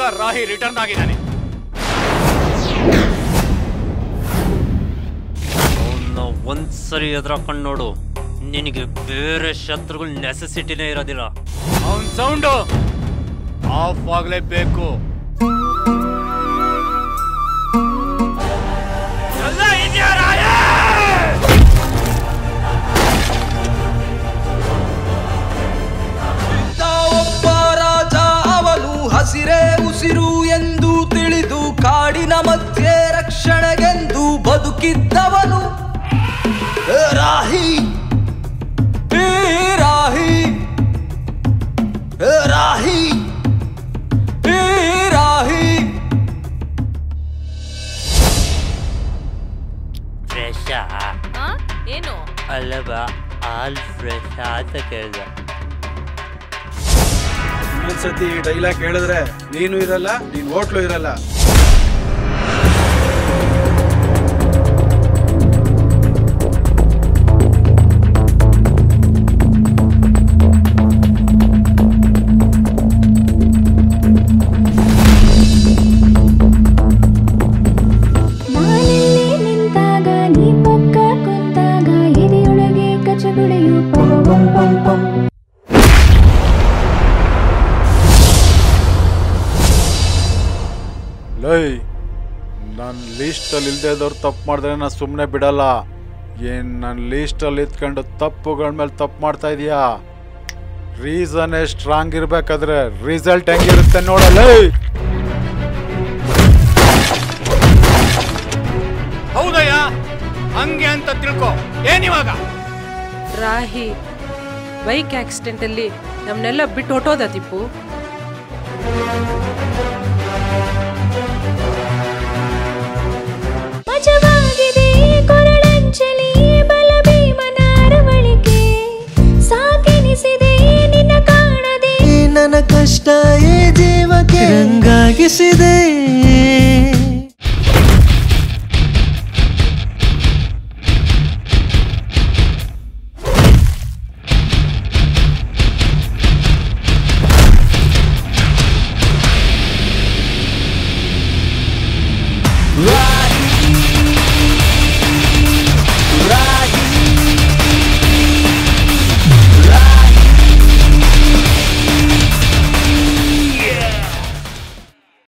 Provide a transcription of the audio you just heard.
Rahi return ಆಗಿದ್ದಾನೆ ಅವನ್ನ ಒಂದ್ಸರಿ ಎದುರಾಕೊಂಡು ನೋಡು ನಿನಗೆ ಬೇರೆ ಶತ್ರುಗಳ ನೆಸೆಸಿಟಿನೇ ಇರೋದಿಲ್ಲ ಅವನ್ ಸೌಂಡು ಆಫ್ ಆಗ್ಲೇಬೇಕು ಎಲ್ಲ ಇದ್ಯಾ ರಾಯ? ಇದ್ದ ಒಬ್ಬ ರಾಜ ಅವನು ಹಸಿರೇ ಉಸಿರು ಎಂದು ತಿಳಿದು ಕಾಡಿನ ಮಧ್ಯೆ ರಕ್ಷಣೆಗೆಂದು ಬದುಕಿದ್ದವನು ಏ ರಾಹಿ ಏ ರಾಹಿ ಏ ರಾಹಿ ಏ ರಾಹಿ ಫ್ರೆಶ್ ಆ? ಏನು ಅಲ್ಲವ ಆಲ್ ಫ್ರೆಶ್ ಅಂತ ಕೇಳಿದೆ ಇನ್ನೊಂದ್ಸತಿ ಈ ಡೈಲಾಗ್ ಹೇಳಿದ್ರೆ ನೀನು ಇರಲ್ಲ ನೀನ್ ಹೋಟ್ಲು ಇರಲ್ಲ ನಾನಿಲ್ಲಿ ನಿಂತಾಗ ನೀ ಪಕ್ಕ ಕುಂತಾಗ ಎದೆಯೊಳಗೆ ಕಚಗುಳಿಯು ಪಂ ಪಂ ಪಂ ಪಂ ಲೈ ನನ್ನ ಲೀಸ್ಟಲ್ಲಿ ಇಲ್ಲದೆ ಇದ್ದವ್ರು ತಪ್ಪು ಮಾಡಿದ್ರೆ ನಾನು ಸುಮ್ಮನೆ ಬಿಡಲ್ಲ ಏನು ನನ್ನ ಲೀಸ್ಟಲ್ಲಿ ಇದ್ಕೊಂಡು ತಪ್ಪುಗಳ ಮೇಲೆ ತಪ್ಪು ಮಾಡ್ತಾ ಇದೀಯಾ ರೀಸನ್ನೇ ಸ್ಟ್ರಾಂಗ್ ಇರಬೇಕಾದ್ರೆ ರಿಸಲ್ಟ್ ಹೆಂಗಿರುತ್ತೆ ನೋಡಲ್ಲ ಹೌದಯ್ಯ ಹಂಗೆ ಅಂತ ತಿಳ್ಕೊ ಏನಿವಾಗ ರಾಹಿ ಬೈಕ್ ಆಕ್ಸಿಡೆಂಟಲ್ಲಿ ನಮ್ಮನ್ನೆಲ್ಲ ಬಿಟ್ಟು ಹೊಟ್ಟೋದ ತಿಪ್ಪು ಮಜವಾಗಿದೆ ಕೊರಳಂಚಲಿ ಬಲ ಭೀಮನ ಅರವಳಿಕೆ ಸಾಕೆನಿಸಿದೆ ನಿನ್ನ ಕಾಣದೆ ನನ್ನ ಕಷ್ಟ ಈ ಜೀವಕ್ಕೆ ರಂಗಾಗಿಸಿದೆ